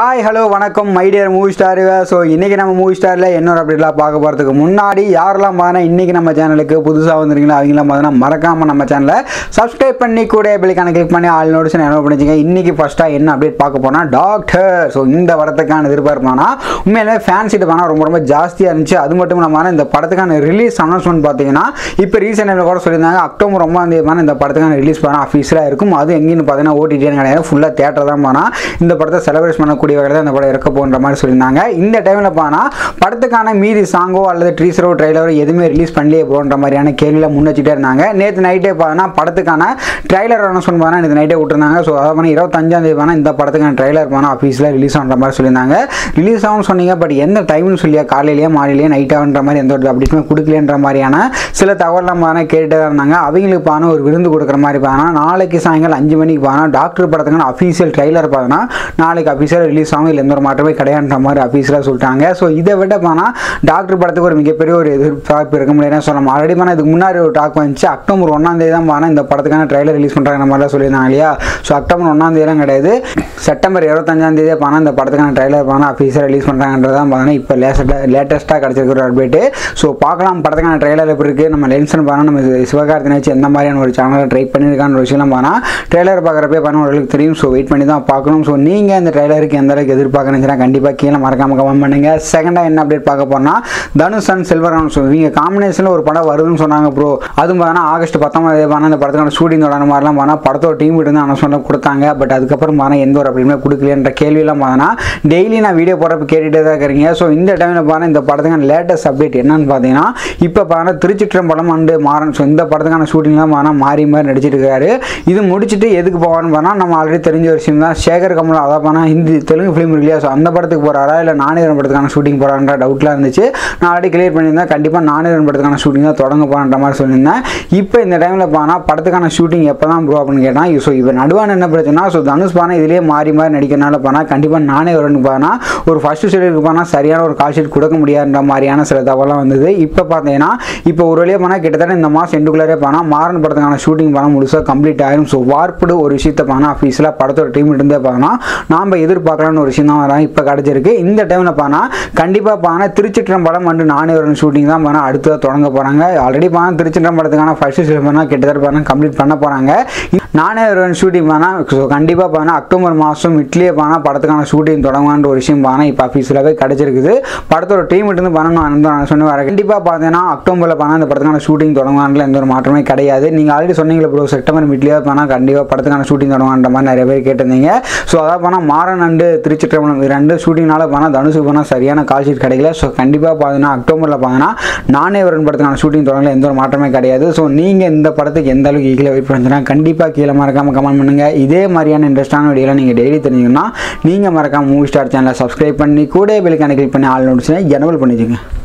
hi hello வணக்கம் my dear movie star so இன்றைக்கி நம்ம மூவி ஸ்டாரில் என்னோட அப்படிலாம் பார்க்க போகிறதுக்கு முன்னாடி யாரெல்லாம் பார்த்தா இன்றைக்கி நம்ம சேனலுக்கு புதுசாக வந்துருங்களோ அவங்களாம் பார்த்தா மறக்காமல் நம்ம சேனலை சப்ஸ்கிரைப் பண்ணி கூட பெல்லைக்கான கிளிக் பண்ணி ஆல் நோட்டிஷன் என்ன பண்ணிச்சிங்க இன்றைக்கி ஃபஸ்ட்டாக என்ன அப்டேட் பார்க்க போனால் டாக்டர் ஸோ இந்த படத்துக்கான எதிர்பார்ப்பானா உண்மையிலே ஃபேன்ஸ் இது பண்ணால் ரொம்ப ரொம்ப ஜாஸ்தியாக இருந்துச்சு அது மட்டும் இல்லாமல் இந்த படத்துக்கான ரிலீஸ் அனௌன்ஸ்மெண்ட் பார்த்தீங்கன்னா இப்போ ரீசெண்டாக கூட சொல்லியிருந்தாங்க அக்டோபர் ஒன்பதாம் தேதி இந்த படத்துக்கான ரிலீஸ் பண்ண அஃபீஸில் இருக்கும் அது எங்கேன்னு பார்த்தீங்கன்னா ஓடிடின்னு கிடையாது ஃபுல்லாக தேட்டர் தான் போனால் இந்த படத்தை செலிப்ரேட் பண்ணக்கூடிய வகையில் தான் இந்த படம் இருக்க போன்ற மாதிரி சொல்லியிருந்தாங்க இந்த டைமில் போனால் படத்துக்கான மீதி சாங்கோ அல்லது ட்ரீசரோ ட்ரைலரோ எதுவுமே ரிலீஸ் பண்ணலையே போன்ற மாதிரியான கேள்வியில் முன்னச்சிட்டே இருந்தாங்க நேற்று நைட்டே பார்த்தா படத்துக்கான ட்ரைலர் அனௌன்ஸ்மெண்ட் பார்த்தா நேற்று நைட்டே விட்டுருந்தாங்க ஸோ அதை பண்ணி இருபத்தஞ்சாம் தேதி பார்த்தா இந்த படத்துக்கான ட்ரைலர் போனால் ஆஃபீஸில் ரிலீஸ் ஆகிற மாதிரி சொல்லியிருந்தாங்க ரிலீஸ் ஆகும்னு சொன்னீங்க பட் எந்த டைம்னு சொல்லியா காலையிலேயே மாலையிலேயே நைட்டாகன்ற மாதிரி எந்த ஒரு அப்டேட்டுமே கொடுக்கலன்ற மாதிரியான சில தகவலாம் பார்த்தா கேட்டுட்டு தான் இருந்தாங்க அவங்களுக்கு பான ஒரு விருந்து கொடுக்குற மாதிரி பார்த்தா நாளைக்கு சாயங்காலம் அஞ்சு மணிக்கு பார்த்தா டாக்டர் படத்துக்கான அஃபீஷியல் ட்ரைலர் பார்த்தா நாளைக்கு அஃபீஷியல் ரிலீஸ் ஆகும் இல்லை எந்த ஒரு மாற்றமே கிடையாதுன்ற மாதிரி அஃபீஷியலாக சொல்லிட்டாங்க ஸோ இதை விட போனால் டாக்டர் படத்துக்கு ஒரு மிகப்பெரிய ஒரு எதிர்பார்ப்பு இருக்க முடியாது சொல்லலாம் ஆல்ரெடி போனால் இதுக்கு முன்னாடி ஒரு டாக் வந்துச்சு அக்டோபர் ஒன்றாம் தேதி தான் போனால் இந்த படத்துக்கான ட்ரைலர் ரிலீஸ் பண்ணுறாங்க மாதிரிலாம் சொல்லியிருந்தாங்க இல்லையா ஸோ அக்டோபர் ஒன்றாம் தேதிலாம் கிடையாது செப்டம்பர் இருபத்தஞ்சாம் தேதியே போனால் இந்த படத்துக்கான ட்ரைலர் போனால் அஃபீஷியல் ரிலீஸ் பண்ணுறாங்கன்றது தான் பார்த்தீங்கன்னா இப்போ லேட்டஸ்ட்டாக லேட்டஸ்ட்டாக கிடச்சிருக்கிற ஒரு அப்டேட்டு ஸோ பார்க்கலாம் படத்துக்கான ட்ரைலர் எப்படி இருக்குது நம்ம லென்ஸ்னு பார்த்தா நம்ம சிவகார்த்தினை வச்சு எந்த மாதிரியான ஒரு சேனலை ட்ரை பண்ணியிருக்கான்னு ஒரு விஷயம்லாம் பார்த்தா ட்ரைலர் பார்க்குறப்பே பண்ண ஓரளவுக்கு தெரியும் ஸோ வெயிட் பண்ணி தான் பார்க்கணும் ஸோ நீங்கள் இந்த ட்ரைலருக்கு எந்த அளவுக்கு எதிர்பார்க்கணுச்சுன்னா கண்டிப்பாக கீழே மறக்காம கமெண்ட் பண்ணுங்கள் செகண்டாக என்ன அப்டேட் பார்க்க போனால் தனுஷ் அண்ட் செல்வராமன் ஸோ இவங்க காம்பினேஷனில் ஒரு படம் வருதுன்னு சொன்னாங்க ப்ரோ அதுவும் பார்த்தீங்கன்னா ஆகஸ்ட் பத்தொம்பது பார்த்தா இந்த படத்துக்கான ஷூட்டிங் தொடர மாதிரிலாம் பார்த்தா படத்தோட டீம் விட்டு தான் அனௌன்ஸ்மெண்ட் கொடுத்தாங்க பட் அதுக்கப்புறம் பார்த்தா எந்த ஒரு அப்படியுமே கொடுக்கலன்ற கேள்வியெல்லாம் பார்த்தா டெய்லி நான் வீடியோ போடுறப்ப கேட்டுகிட்டே தான் இருக்கிறீங்க ஸோ இந்த டைமில் பார்த்தா இந்த படத்துக்கான லேட்டஸ்ட் அப்டேட் என்னன்னு பார்த்தீங்கன்னா இப்போ பார்த்தா திருச்சிற்றம்பலம் அண்டு மாறன் ஸோ இந்த படத்துக்கான ஷூட்டிங்லாம் பார்த்தா மாறி மாறி நடிச்சிட்டு இருக்காரு இது முடிச்சுட்டு எதுக்கு போவான்னு பார்த்தா நம்ம ஆல்ரெடி தெரிஞ்ச ஒரு விஷயம் தான் சேகர் கமல் அதான் பார்த்தா ஹிந்தி தெலுங்கு ஃபிலிம் இருக்கு இல்லையா ஸோ அந்த படத்துக்கு போகிறாரா இல்லை நானேரன் படத்துக்கான ஷூட்டிங் போகிறான்ற டவுட்லாம் இருந்துச்சு நான் ஆல்ரெடி கிளியர் பண்ணியிருந்தேன் கண்டிப்பாக நானேரன் படத்துக்கான ஷூட்டிங் தான் தொடங்க போகிறான்ற மாதிரி சொல்லியிருந்தேன் இப்போ இந்த டைமில் பானா படத்துக்கான ஷூட்டிங் எப்போ தான் ப்ரோ அப்படின்னு கேட்டால் ஸோ இப்போ நடுவான என்ன பிரச்சனை ஸோ தனுஷ் பானா இதுலேயே மாறி மாறி நடிக்கிறனால பானா கண்டிப்பாக நானே வரணும் பானா ஒரு ஃபஸ்ட்டு ஷெடியூலுக்கு போனால் சரியான ஒரு கால் ஷீட் கொடுக்க முடியாதுன்ற மாதிரியான சில தகவலாம் வந்தது இப்போ பார்த்தீங்கன்னா இப்போ ஒரு வழியாக போனால் கிட்டத்தட்ட இந்த மாதம் எண்டுக்குள்ளே போனால் மாறன் படத்துக்கான ஷூட்டிங் படம் முழுசாக கம்ப்ளீட் ஆயிரும் ஸோ வார்ப்புடு ஒரு விஷயத்தை பானா ஆஃபீஸில் படத்தோட டீம் இருந்தே பார்க்கலாம் நாம் எதிர்பார்க்கலாம்னு ஒரு விஷயம் தான் வரும் இப்போ கிடச்சிருக்கு இந்த டைமில் பானா கண்டிப்பாக பானா திருச்சிற்றம்பலம் அண்டு நானே ஒரு ஷூட்டிங் தான் பானா அடுத்து தொடங்க போகிறாங்க ஆல்ரெடி பானா திருச்சிற்றம்பலத்துக்கான ஃபர்ஸ்ட் ஷெடியூல் பண்ணால் கிட்டத்தட்ட பானா கம்ப்ளீட் பண்ண போகிறாங்க நானே ஒரு ஷூட்டிங் பானா ஸோ கண்டிப்பாக பானா அக்டோபர் மாதம் இட்லியே பானா படத்துக்கான ஷூட்டிங் தொடங்குவான்ற ஒரு விஷயம் பானா இப்போ ஆஃபீஸில் கிடச்சிருக்குது படத்தோட டீம் இருந்து பண்ணணும் நான் சொன்ன வர கண்டிப்பாக பார்த்தீங்கன்னா அக்டோபரில் பானா இந்த படத்துக்கான ஷூட்டிங் தொடங்குவான்ல எந்த ஒரு மாற்றமே கிடையாது நீங்கள் ஆல்ரெடி சொன்னீங்களே ப்ரோ செப்டம்பர் மிட்லேயே பானா கண்டிப்பாக படத்துக்கான ஷூட்டிங் தொடங்குவான்ற மாதிரி நிறைய பேர் கேட்டிருந்தீங்க ஸோ அதான் போனால் மாறன் அண்டு திருச்சிற்றம்பலம் இது ரெண்டு ஷூட்டிங்னால போனால் தனுஷுக்கு போனால் சரியான கால் ஷீட் கிடைக்கல ஸோ கண்டிப்பாக பார்த்தீங்கன்னா அக்டோபரில் பார்த்தீங்கன்னா நானே வரன் படத்துக்கான ஷூட்டிங் தொடங்கல எந்த ஒரு மாற்றமே கிடையாது ஸோ நீங்கள் இந்த படத்துக்கு எந்த அளவுக்கு ஈகில் வெயிட் பண்ணுறீங்கன்னா கண்டிப்பாக கீழே மறக்காமல் கமெண்ட் பண்ணுங்கள் இதே மாதிரியான இன்ட்ரெஸ்டான வீடியோலாம் நீங்கள் டெய்லி தெரிஞ்சுக்கணும்னா நீங்கள் மறக்காமல் மூவி ஸ்டார் சேனலை சப்ஸ்கிரைப் பண்ணி கூட பெல்லுக்கான கிளிக் பண்ணி ஆல் நோட்டிஸ்னை ஜெனவல் பண்ணிச்சுங்க